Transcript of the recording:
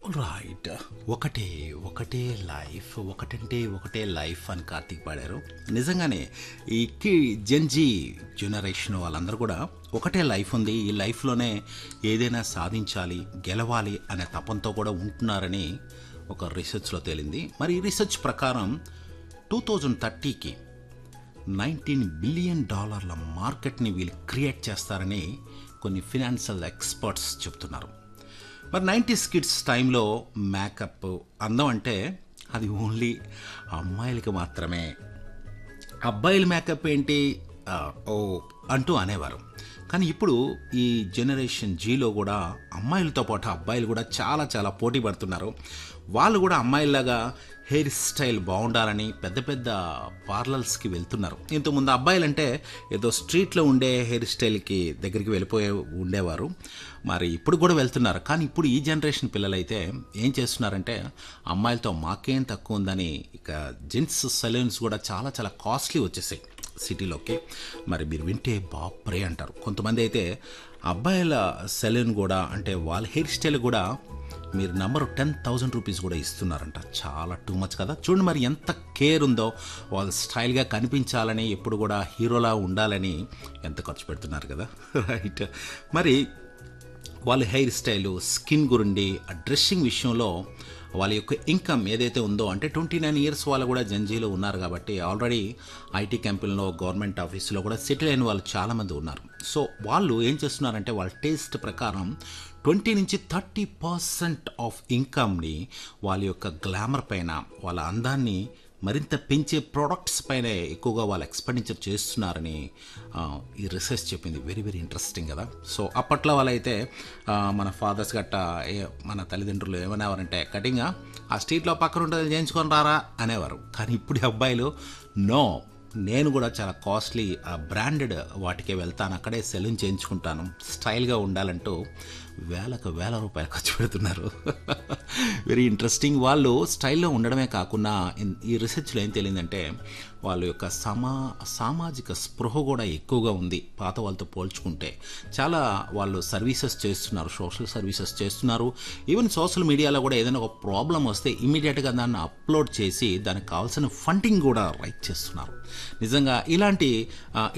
right ఒకటే ఒకటే life ఒకటంటే ఒకటే లైఫ్ అని కార్తీక్ పాడారు నిజంగానే ఈ కి జెన్జీ జనరేషన్ వాళ్ళందరూ కూడా ఒకటే లైఫ్ ఉంది ఈ లైఫ్లోనే ఏదైనా సాధించాలి గెలవాలి అనే తపంతో కూడా ఉంటున్నారని ఒక రీసెర్చ్లో తేలింది మరి ఈ రీసెర్చ్ ప్రకారం టూ థౌజండ్ థర్టీకి నైన్టీన్ బిలియన్ డాలర్ల మార్కెట్ని వీళ్ళు క్రియేట్ చేస్తారని కొన్ని ఫినాన్షియల్ ఎక్స్పర్ట్స్ చెప్తున్నారు మరి నైంటీస్ కిడ్స్ టైంలో మేకప్ అందం అంటే అది ఓన్లీ అమ్మాయిలకి మాత్రమే అబ్బాయిల మేకప్ ఏంటి ఆ, ఓ అంటూ అనేవారు కానీ ఇప్పుడు ఈ జనరేషన్ జీలో కూడా అమ్మాయిలతో పాటు అబ్బాయిలు కూడా చాలా చాలా పోటీ పడుతున్నారు వాళ్ళు కూడా అమ్మాయిలాగా హెయిర్ స్టైల్ బాగుండాలని పెద్ద పెద్ద పార్లర్స్కి వెళ్తున్నారు ఇంతకుముందు అబ్బాయిలంటే ఏదో స్ట్రీట్లో ఉండే హెయిర్ స్టైల్కి దగ్గరికి వెళ్ళిపోయే ఉండేవారు మరి ఇప్పుడు కూడా వెళ్తున్నారు కానీ ఇప్పుడు ఈ జనరేషన్ పిల్లలైతే ఏం చేస్తున్నారంటే అమ్మాయిలతో మాకేం తక్కువ ఉందని ఇక జెంట్స్ సెలూన్స్ కూడా చాలా చాలా కాస్ట్లీ వచ్చేసాయి సిటీలోకి మరి మీరు వింటే బాప్రే అంటారు కొంతమంది అయితే అబ్బాయిల సెలూన్ కూడా అంటే వాళ్ళ హెయిర్ స్టైల్ కూడా మీరు నంబర్ టెన్ థౌజండ్ రూపీస్ కూడా ఇస్తున్నారంట చాలా టూ మచ్ కదా చూడండి మరి ఎంత కేర్ ఉందో వాళ్ళు స్టైల్గా కనిపించాలని ఎప్పుడు కూడా హీరోలా ఉండాలని ఎంత ఖర్చు పెడుతున్నారు కదా రైట్ మరి వాళ్ళ హెయిర్ స్టైలు స్కిన్ గురించి ఆ డ్రెస్సింగ్ విషయంలో వాళ్ళ యొక్క ఇన్కమ్ ఏదైతే ఉందో అంటే ట్వంటీ నైన్ ఇయర్స్ వాళ్ళు కూడా జంజీలో ఉన్నారు కాబట్టి ఆల్రెడీ ఐటీ కంపెనీలో గవర్నమెంట్ ఆఫీసులో కూడా సెటిల్ అయిన వాళ్ళు చాలామంది ఉన్నారు సో వాళ్ళు ఏం చేస్తున్నారంటే వాళ్ళ టేస్ట్ ప్రకారం ట్వంటీ నుంచి థర్టీ పర్సెంట్ ఆఫ్ ఇన్కమ్ని వాళ్ళ యొక్క గ్లామర్ పైన వాళ్ళ అందాన్ని మరింత పెంచే ప్రోడక్ట్స్ పైన ఎక్కువగా వాళ్ళు ఎక్స్పెండిచర్ చేస్తున్నారని ఆ, ఈ రీసెర్చ్ చెప్పింది వెరీ వెరీ ఇంట్రెస్టింగ్ కదా సో అప్పట్లో వాళ్ళైతే ఆ, మన ఫాదర్స్ గట్ట ఏ- మన తల్లిదండ్రులు ఏమనేవారంటే కటింగ్ ఆ స్ట్రీట్లో పక్కన ఉంటుంది చేయించుకొని రారా అనేవారు కానీ ఇప్పుడు ఈ అబ్బాయిలు నో నేను కూడా చాలా కాస్ట్లీ బ్రాండెడ్ వాటికే వెళ్తాను అక్కడే సెలూన్ చేయించుకుంటాను స్టైల్గా ఉండాలంటూ వేలకు వేల రూపాయలు ఖర్చు పెడుతున్నారు వెరీ ఇంట్రెస్టింగ్ వాళ్ళు స్టైల్లో ఉండడమే కాకుండా ఇన్- ఈ రీసెర్చ్లో ఏం తెలియదంటే వాళ్ళ యొక్క సమా సామాజిక స్పృహ కూడా ఎక్కువగా ఉంది పాత వాళ్ళతో పోల్చుకుంటే చాలా వాళ్ళు సర్వీసెస్ చేస్తున్నారు సోషల్ సర్వీసెస్ చేస్తున్నారు ఈవెన్ సోషల్ మీడియాలో కూడా ఏదైనా ఒక ప్రాబ్లం వస్తే ఇమీడియట్గా దాన్ని అప్లోడ్ చేసి దానికి కావాల్సిన ఫండింగ్ కూడా రైట్ చేస్తున్నారు నిజంగా ఇలాంటి